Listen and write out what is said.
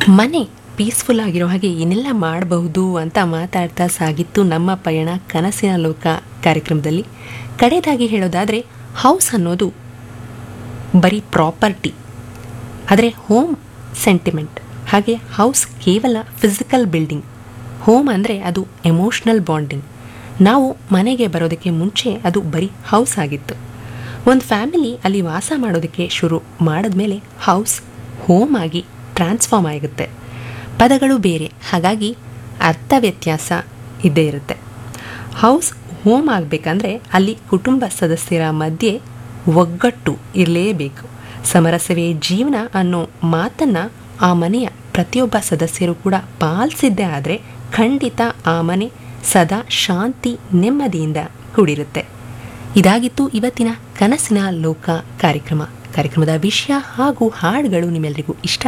ಮನೆ ಪೀಸ್ಫುಲ್ ಆಗಿರೋ ಹಾಗೆ ಏನೆಲ್ಲ ಮಾಡಬಹುದು ಅಂತ ಮಾತಾಡ್ತಾ ಸಾಗಿತ್ತು ನಮ್ಮ ಪಯಣ ಕನಸಿನ ಲೋಕ ಕಾರ್ಯಕ್ರಮದಲ್ಲಿ ಕಡೆಯದಾಗಿ ಹೇಳೋದಾದರೆ ಹೌಸ್ ಅನ್ನೋದು ಬರೀ ಪ್ರಾಪರ್ಟಿ ಆದರೆ ಹೋಮ್ ಸೆಂಟಿಮೆಂಟ್ ಹಾಗೆ ಹೌಸ್ ಕೇವಲ ಫಿಸಿಕಲ್ ಬಿಲ್ಡಿಂಗ್ ಹೋಮ್ ಅಂದರೆ ಅದು ಎಮೋಷ್ನಲ್ ಬಾಂಡಿಂಗ್ ನಾವು ಮನೆಗೆ ಬರೋದಕ್ಕೆ ಮುಂಚೆ ಅದು ಬರೀ ಹೌಸ್ ಆಗಿತ್ತು ಒಂದು ಫ್ಯಾಮಿಲಿ ಅಲ್ಲಿ ವಾಸ ಮಾಡೋದಕ್ಕೆ ಶುರು ಮಾಡಿದ್ಮೇಲೆ ಹೌಸ್ ಹೋಮ್ ಆಗಿ ಟ್ರಾನ್ಸ್ಫಾರ್ಮ್ ಆಗುತ್ತೆ ಪದಗಳು ಬೇರೆ ಹಾಗಾಗಿ ಅರ್ಥ ವ್ಯತ್ಯಾಸ ಇದ್ದೇ ಇರುತ್ತೆ ಹೌಸ್ ಹೋಮ್ ಆಗಬೇಕಂದ್ರೆ ಅಲ್ಲಿ ಕುಟುಂಬ ಸದಸ್ಯರ ಮಧ್ಯೆ ಒಗ್ಗಟ್ಟು ಇರಲೇಬೇಕು ಸಮರಸವೇ ಜೀವನ ಅನ್ನೋ ಮಾತನ್ನು ಆ ಮನೆಯ ಪ್ರತಿಯೊಬ್ಬ ಸದಸ್ಯರು ಕೂಡ ಪಾಲಿಸಿದ್ದೇ ಆದರೆ ಖಂಡಿತ ಆ ಮನೆ ಸದಾ ಶಾಂತಿ ನೆಮ್ಮದಿಯಿಂದ ಕೂಡಿರುತ್ತೆ ಇದಾಗಿತ್ತು ಇವತ್ತಿನ ಕನಸಿನ ಲೋಕ ಕಾರ್ಯಕ್ರಮ ಕಾರ್ಯಕ್ರಮದ ವಿಷಯ ಹಾಗೂ ಹಾಡುಗಳು ನಿಮ್ಮೆಲ್ಲರಿಗೂ ಇಷ್ಟ